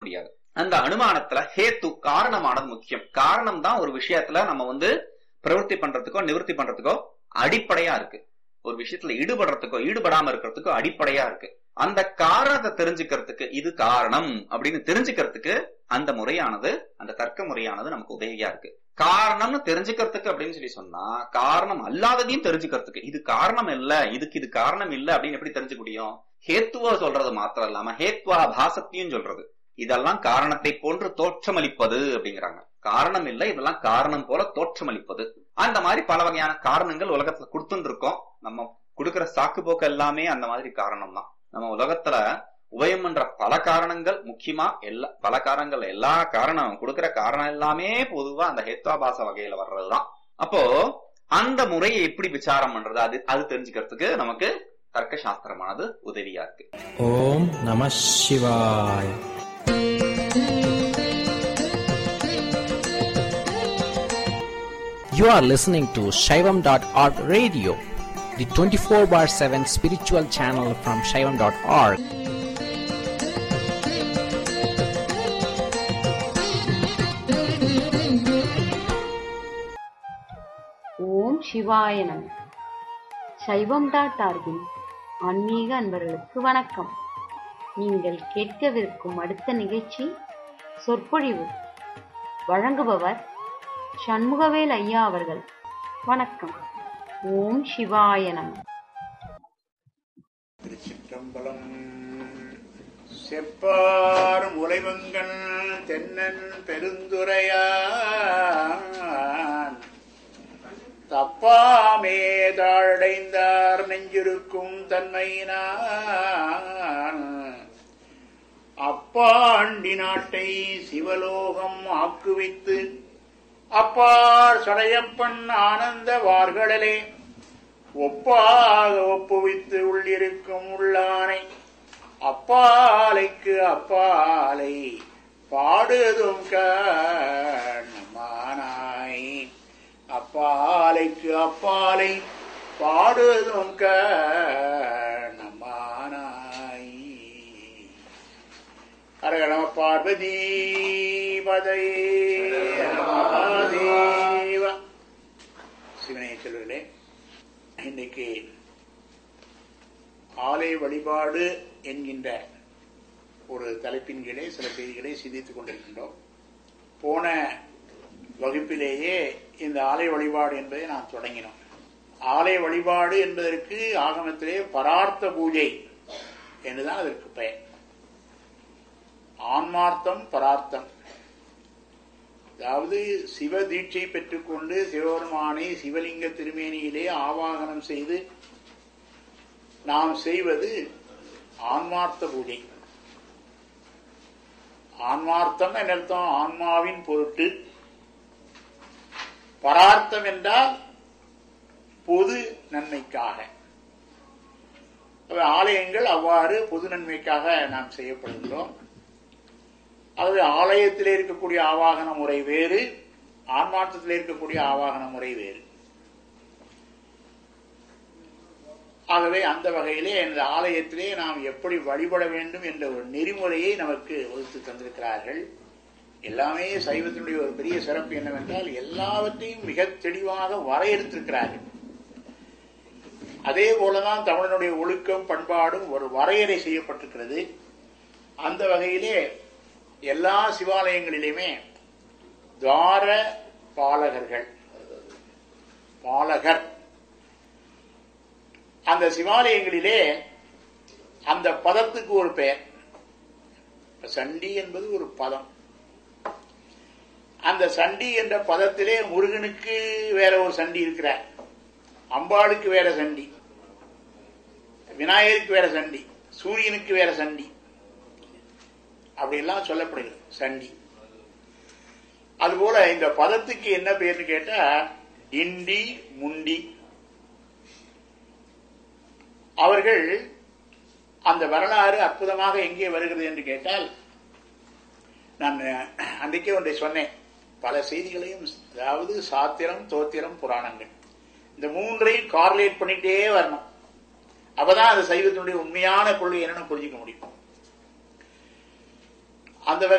முடியாது அந்த அனுமானத்துல ஹேத்து காரணமானது முக்கியம் காரணம் தான் ஒரு விஷயத்துல நம்ம வந்து பிரவൃத்தி பண்றதுக்கோ நிவர்த்தி பண்றதுக்கோ அடிப்படையா இருக்கு ஒரு விஷயத்துல ஈடுபடுறதுக்கோ ஈடுபடாம இருக்கிறதுக்கோ அடிப்படையா இருக்கு அந்த காரணத்தை தெரிஞ்சுக்கிறதுக்கு இது காரணம் அப்படின்னு தெரிஞ்சுக்கிறதுக்கு அந்த முறையானது அந்த தர்க்க முறையானது நமக்கு உதவியா இருக்கு காரணம்னு தெரிஞ்சுக்கிறதுக்கு அப்படின்னு சொல்லி சொன்னா காரணம் அல்லாததையும் தெரிஞ்சுக்கிறதுக்கு இது காரணம் இல்ல இதுக்கு இது காரணம் இல்ல அப்படின்னு எப்படி தெரிஞ்சுக்க முடியும் ஹேத்துவா சொல்றது மாத்திரம் இல்லாம ஹேத்வா பாசத்தையும் சொல்றது இதெல்லாம் காரணத்தை போன்று தோற்றமளிப்பது அப்படிங்கிறாங்க காரணம் இல்ல இதெல்லாம் காரணம் போல தோற்றமளிப்பது அந்த மாதிரி பல வகையான காரணங்கள் உலகத்துல கொடுத்துட்டு இருக்கோம் நம்ம கொடுக்கிற சாக்கு போக்கு எல்லாமே அந்த மாதிரி காரணம் தான் நம்ம உலகத்துல உபயம் பண்ற பல காரணங்கள் முக்கியமா எல்லா பல காரணங்கள் எல்லா காரணம் கொடுக்கிற காரணம் எல்லாமே பொதுவா அந்த ஹேத்வாபாச வகையில வர்றதுதான் அப்போ அந்த முறையை எப்படி விசாரம் பண்றது அது அது தெரிஞ்சுக்கிறதுக்கு நமக்கு தர்க்க சாஸ்திரமானது உதவியா இருக்கு ஓம் நம சிவாய் You are listening to Shaivam.org radio, the 24 bar 7 spiritual channel from Shaivam.org. ஓம் சிவாய நம சைவம் டாட் ஆர்கின் ஆன்மீக அன்பர்களுக்கு வணக்கம் நீங்கள் கேட்கவிருக்கும் அடுத்த நிகழ்ச்சி சொற்பொழிவு வழங்குபவர் சண்முகவேல் ஐயா அவர்கள் வணக்கம் ஓம் சிவாய நம திருச்சிற்றம்பலம் செப்பார் முலைவங்கன் தென்னன் பெருந்துரையான் தப்பாமே தாழடைந்தார் நெஞ்சிருக்கும் தன்மையினான் அப்பாண்டி நாட்டை சிவலோகம் ஆக்குவித்து அப்பார் சடையப்பன் ஆனந்த வார்களே ஒப்பாக ஒப்புவித்து உள்ளிருக்கும் உள்ளானை அப்பாலைக்கு அப்பாலை பாடுதும் கண்ணமானாய் அப்பாலைக்கு அப்பாலை பாடுதும் கண்ணமானாய் அரகணம பார்வதி பதை தேவ சிவனை செல்வர்களே இன்னைக்கு ஆலய வழிபாடு என்கின்ற ஒரு தலைப்பின் கீழே சில செய்திகளை சிந்தித்துக் கொண்டிருக்கின்றோம் போன வகுப்பிலேயே இந்த ஆலய வழிபாடு என்பதை நாம் தொடங்கினோம் ஆலய வழிபாடு என்பதற்கு ஆகமத்திலே பரார்த்த பூஜை என்றுதான் அதற்கு பெயர் ஆன்மார்த்தம் பரார்த்தம் அதாவது சிவ தீட்சை பெற்றுக்கொண்டு சிவபெருமானை சிவலிங்க திருமேனியிலே ஆவாகனம் செய்து நாம் செய்வது ஆன்மார்த்த பூஜை ஆன்மார்த்தம் என்ன அர்த்தம் ஆன்மாவின் பொருட்டு பரார்த்தம் என்றால் பொது நன்மைக்காக ஆலயங்கள் அவ்வாறு பொது நன்மைக்காக நாம் செய்யப்படுகின்றோம் அதாவது ஆலயத்தில் இருக்கக்கூடிய ஆவாகன முறை வேறு ஆன்மார்த்தத்தில் இருக்கக்கூடிய ஆவாகன முறை வேறு ஆகவே அந்த வகையிலே இந்த ஆலயத்திலே நாம் எப்படி வழிபட வேண்டும் என்ற ஒரு நெறிமுறையை நமக்கு வகுத்து தந்திருக்கிறார்கள் எல்லாமே சைவத்தினுடைய ஒரு பெரிய சிறப்பு என்னவென்றால் எல்லாவற்றையும் மிக தெளிவாக வரையறுத்திருக்கிறார்கள் அதே போலதான் தமிழனுடைய ஒழுக்கம் பண்பாடும் ஒரு வரையறை செய்யப்பட்டிருக்கிறது அந்த வகையிலே எல்லா சிவாலயங்களிலுமே துவார பாலகர்கள் பாலகர் அந்த சிவாலயங்களிலே அந்த பதத்துக்கு ஒரு பெயர் சண்டி என்பது ஒரு பதம் அந்த சண்டி என்ற பதத்திலே முருகனுக்கு வேற ஒரு சண்டி இருக்கிறார் அம்பாளுக்கு வேற சண்டி விநாயகருக்கு வேற சண்டி சூரியனுக்கு வேற சண்டி அப்படியெல்லாம் சொல்லப்படுகிறது சண்டி அதுபோல இந்த பதத்துக்கு என்ன பேர்னு கேட்டா இண்டி முண்டி அவர்கள் அந்த வரலாறு அற்புதமாக எங்கே வருகிறது என்று கேட்டால் நான் அன்றைக்கே ஒன்றை சொன்னேன் பல செய்திகளையும் அதாவது சாத்திரம் தோத்திரம் புராணங்கள் இந்த மூன்றையும் கார்லேட் பண்ணிட்டே வரணும் அப்பதான் அது சைவத்தினுடைய உண்மையான கொள்கை என்னன்னு புரிஞ்சுக்க முடியும் அந்த